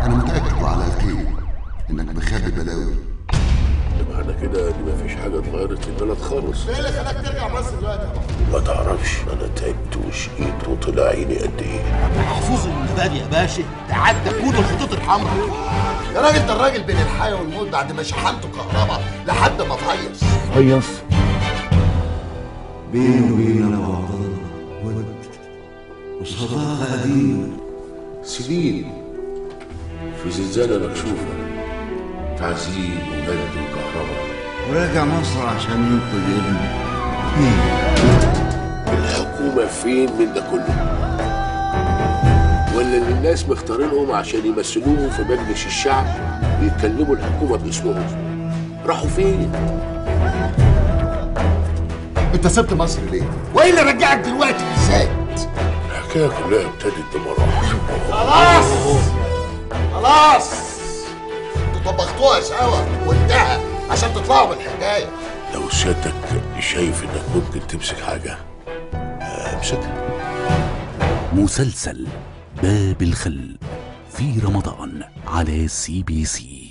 انا متاكد وعلى يقين انك مخبي بلاوي ده معنى كده ان مفيش حاجه اتغيرت في البلد خالص ايه اللي خلاك ترجع مصر دلوقتي يا محفوظ؟ ما تعرفش انا تعبت وشقيت وطلع عيني قد ايه محفوظ المبادئ يا باشا تعدى كل الخطوط الحمراء يا راجل ده الراجل بين الحياة والموت بعد ما شحنته كهرباء لحد ما فيص فيص بيني وبين بعضنا ود وصداقة قديمة سنين في زنزانه مكشوفه تعذيب وجد وكهرباء ورجع مصر عشان ينقذ ابنه مين؟ الحكومه فين من ده كله ولا اللي الناس مختارينهم عشان يمثلوهم في مجلس الشعب ويتكلموا الحكومه باسمهم راحوا فين انت سبت مصر ليه؟ وايه اللي رجعك دلوقتي بالذات؟ الحكايه كلها ابتدت بمراحل خلاص خلاص انتوا طبختوها سوا وانتهى عشان تطلعوا من الحكايه لو سيادتك شايف انك ممكن تمسك حاجه امسكها مسلسل باب الخل في رمضان على سي بي سي